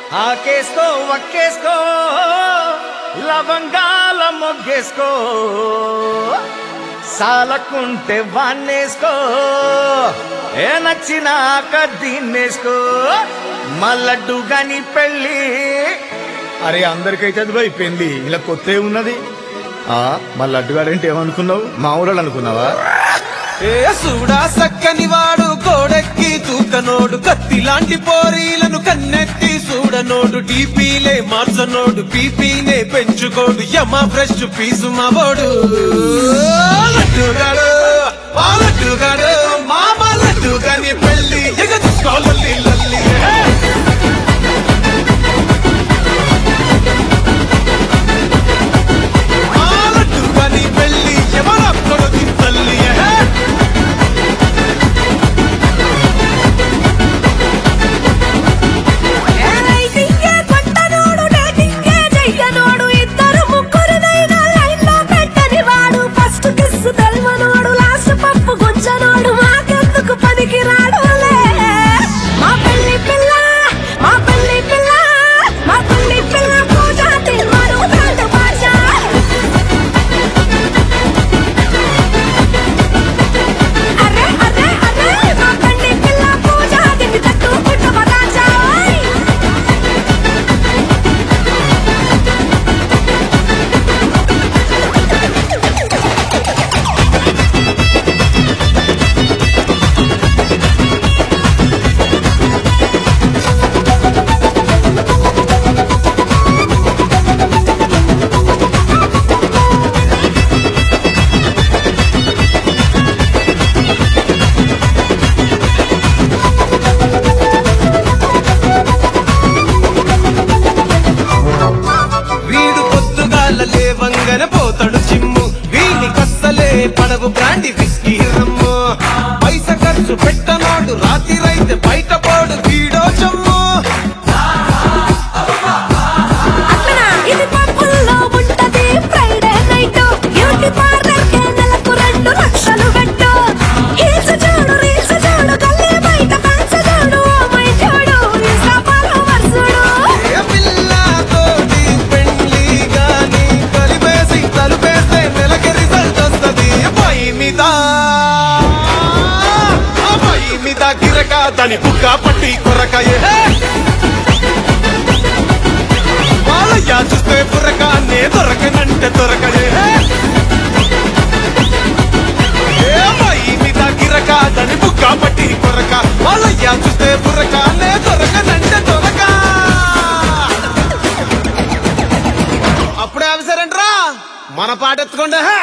ఆకేసుకో వక్కేసుకో లవంగాల మొగ్గేసుకో సాలకుంటే వాన్నేసుకో ఏ నచ్చినాక దీన్నేసుకో మల్లడ్డు గని పెళ్ళి అరే అందరికైతే అది పోయి పెళ్లి ఇలా కొత్త ఉన్నది ఆ మా లడ్డుగాడంటే ఏమనుకున్నావు మా ఊరోళ్ళు అనుకున్నావా ఏ సూడా సక్కని వాడు కోడెక్కి తూకనోడు కత్తి లాంటి పోరీలను కన్నెత్తి చూడనోడు టీపీలే మార్చనోడు పీపీనే పెంచుకోడు యమ ఫ్రెష్ పీసు మావోడు లడ్డుగాడు మా లడ్డుగాడు మామ లడ్డుగాని పెళ్ళి ఎగదుకోవాలి లల్లి హే! మా లడ్డుగాని పెళ్ళి ఎవరొక్కడు తల్లి హే! రైటింగే కొట్టనోడు డేటింగే చెయ్యనోడు ఇద్దరు ముగ్గురినైనా లైన్లో పెట్టని వాడు ఫస్ట్ కిస్ తెల్వనోడు లాస్ట్ పప్పు గుంచనోడు మాకెందుకు పనికి రాడులే మా పెళ్లి పిల్ల మా పెళ్లి పిల్ల మా పెళ్లి పిల్ల పూజ తిన్మరు తాడు భాష అరే అరే అరే మా పెళ్లి పిల్ల పూజ తిని తట్టు పుట్టమదాచా వీడు పొద్దుగాల లేవంగన పోతాడు చిమ్ము వీని కස්සలే పడవు బ్రాండి విస్కీ రమ్ము పైస ఖర్చు పెట్టనోడు రాత్రిరైతే బయట పోడు వీడో చమ్ము అక్కడ ఇది పప్పుల్లో ఉంటది ఫ్రైడే నైట్ బ్యూటీ పార్లర్ కే నెలకు రెండు లక్షలు పెట్టు హీల్స్ చూడు రీల్స్ చూడు గల్లీ బయట ఫ్యాన్స్ చూడు ఓ మై చూడు ఇన్స్టా ఫాలోవర్స్ చూడు ఏ పిల్లతోటి పెళ్లి గాని కలిపేసి తలుపేస్తే నెలకి రిజల్ట్ వస్తది పై మీద ఆ పై మీద గిరక దాని బుక్క పట్టి కొరకాయే వాళ్ళయ్యా చూస్తే బుర్రకానే దొరకనంటే దొరకడే ఏ పై మీద గిరక దాని బుక్క పట్టి కొరక వాళ్ళయ్యా చూస్తే బుర్రకానే దొరకనంటే దొరక అప్పుడే అవసరంట్రా మన పాట ఎత్తుకోండి హే